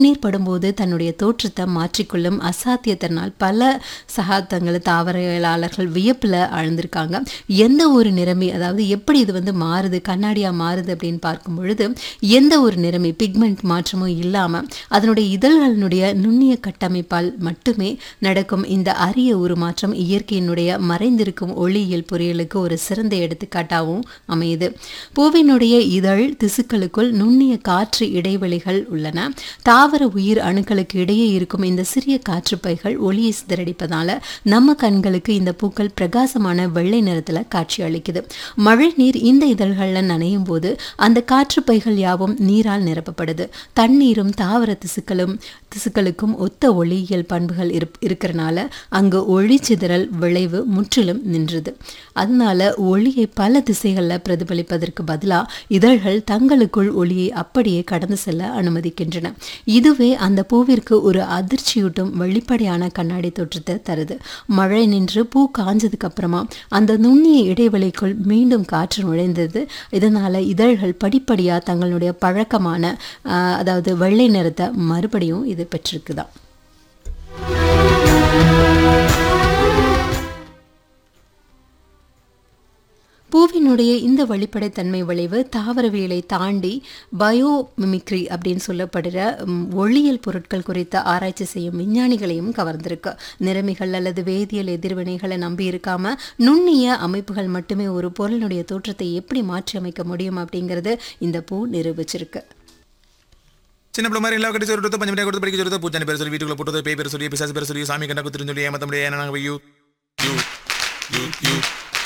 நீர் படும்போது தன்னுடைய தோற்றத்தை மாற்றிக்கொள்ளும் அசாத்தியத்தினால் பல சகாப்தங்கள் தாவரவியலாளர்கள் வியப்பில் ஆழ்ந்திருக்காங்க எந்த ஒரு நிறமி அதாவது எப்படி இது வந்து மாறுது கண்ணாடியாக மாறுது அப்படின்னு பார்க்கும் பொழுது எந்த ஒரு நிறமி பிக்மெண்ட் மாற்றமும் இல்லாமல் அதனுடைய இதழ்களினுடைய நுண்ணிய கட்டமைப்பால் மட்டுமே நடக்கும் இந்த அரிய உருமாற்றம் இயற்கையினுடைய மறைந்திருக்கும் ஒளியியல் பொறியியலுக்கு ஒரு சிறந்த எடுத்துக்காட்டாகவும் அமையுது பூவினுடைய இதழ் திசுக்களுக்குள் நுண்ணிய காற்று இடைவெளிகள் உள்ளன தாவர உயிர் அணுக்களுக்கு இடையே இருக்கும் இந்த சிறிய காற்றுப்பைகள் ஒளியை சிதறடிப்பதால நம்ம கண்களுக்கு இந்த பூக்கள் பிரகாசமான வெள்ளை நிறத்துல காட்சி அளிக்குது மழை நீர் இந்த இதழ்களில் நனையும் போது அந்த காற்றுப்பைகள் யாவும் நீரால் நிரப்பப்படுது தண்ணீரும் தாவர திசுக்களும் திசுக்களுக்கும் ஒத்த ஒளியியல் பண்புகள் இருப் இருக்கிறனால அங்கு ஒளி சிதறல் விளைவு முற்றிலும் நின்றுது அதனால ஒளியை பல திசைகளில் பிரதிபலிப்பதற்கு பதிலாக இதழ்கள் தங்களுக்குள் ஒளியை அப்படியே கடந்து செல்ல அனுமதிக்கின்றன இதுவே அந்த பூவிற்கு ஒரு அதிர்ச்சியூட்டும் வெளிப்படையான கண்ணாடி தோற்றத்தை தருது மழை நின்று பூ காஞ்சதுக்கு அப்புறமா அந்த நுண்ணிய இடைவெளிக்குள் மீண்டும் காற்று நுழைந்தது இதனால இதழ்கள் படிப்படியா தங்களுடைய பழக்கமான ஆஹ், அதாவது வெள்ளை நிறத்தை மறுபடியும் இது பெற்றிருக்குதாம் பூவினுடைய இந்த வெளிப்படைத்தன்மை விளைவு தாவரவியலை தாண்டி பயோமிமிக்ரி அப்படின்னு சொல்லப்படுற ம், ஒளியியல் பொருட்கள் குறித்த ஆராய்ச்சி செய்யும் விஞ்ஞானிகளையும் கவர்ந்திருக்கு நிறமிகள் அல்லது வேதியியல் எதிர்வினைகளை நம்பி இருக்காம நுண்ணிய அமைப்புகள் மட்டுமே ஒரு பொருளினுடைய தோற்றத்தை எப்படி மாற்றி அமைக்க முடியும் அப்படிங்கிறது இந்த பூ நிரூபிச்சிருக்கு சின்ன பிள்ளை மாதிரி எல்லாம் கட்டி சொல்லிட்டு பஞ்சு மணி கொடுத்து படிக்க சொல்லிட்டு பூச்சானி பேர் சொல்லி வீட்டுக்குள்ள போட்டு பேய் பேர் சொல்லி பிசாசு பேர் சொல்லி சாமி கண்ணா குத்துருன்னு சொல்லி ஏமாத்த முடியாது ஏன்னா யூ யூ யூ யூ